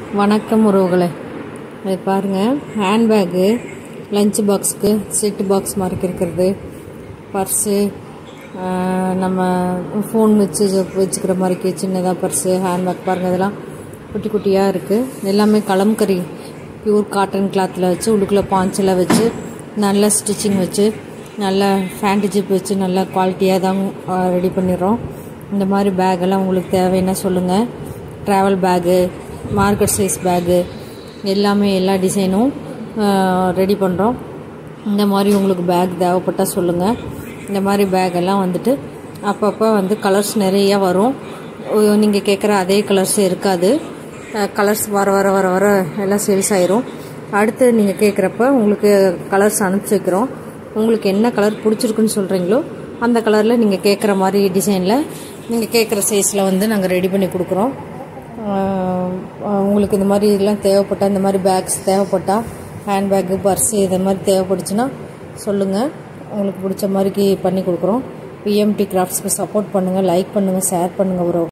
வணக்கம் உறவுகளே இது பாருங்கள் ஹேண்ட்பேக்கு லஞ்ச் பாக்ஸுக்கு செட்டு பாக்ஸ் மாதிரி இருக்கிறது பர்ஸு நம்ம ஃபோன் வச்சு வச்சுக்கிற மாதிரிக்கு சின்னதாக பர்ஸு ஹேண்ட்பேக் பாருங்கள் இதெல்லாம் குட்டி குட்டியாக இருக்குது எல்லாமே கலம்கரி பியூர் காட்டன் கிளாத்தில் வச்சு உள்ளுக்குள்ளே பாஞ்சில் வச்சு நல்ல ஸ்டிச்சிங் வச்சு நல்ல ஃபேண்ட் ஜிப் வச்சு நல்ல குவாலிட்டியாக தான் ரெடி பண்ணிடுறோம் இந்த மாதிரி பேக்கெல்லாம் உங்களுக்கு தேவைன்னா சொல்லுங்கள் travel bag market size bag எல்லாமே எல்லா டிசைனும் ரெடி பண்ணுறோம் இந்த மாதிரி உங்களுக்கு பேக் தேவைப்பட்டால் சொல்லுங்கள் இந்த மாதிரி பேக்கெல்லாம் வந்துட்டு அப்பப்போ வந்து கலர்ஸ் நிறையா வரும் நீங்கள் கேட்குற அதே கலர்ஸ் இருக்காது கலர்ஸ் வர வர வர வர எல்லாம் சேல்ஸ் ஆயிரும் அடுத்து நீங்கள் கேட்குறப்ப உங்களுக்கு கலர்ஸ் அனுப்பிச்சி வைக்கிறோம் உங்களுக்கு என்ன கலர் பிடிச்சிருக்குன்னு சொல்கிறீங்களோ அந்த கலரில் நீங்கள் கேட்குற மாதிரி டிசைனில் நீங்கள் கேட்குற சைஸில் வந்து நாங்கள் ரெடி பண்ணி கொடுக்குறோம் உங்களுக்கு இந்த மாதிரி இதெல்லாம் தேவைப்பட்டால் இந்த மாதிரி பேக்ஸ் தேவைப்பட்டால் ஹேண்ட்பேக்கு பர்ஸு இது மாதிரி தேவைப்பட்டுச்சுன்னா சொல்லுங்கள் உங்களுக்கு பிடிச்ச மாதிரிக்கு பண்ணி கொடுக்குறோம் பிஎம்டி கிராஃப்ட்ஸ்க்கு சப்போர்ட் பண்ணுங்கள் லைக் பண்ணுங்கள் ஷேர் பண்ணுங்கள் ஒரு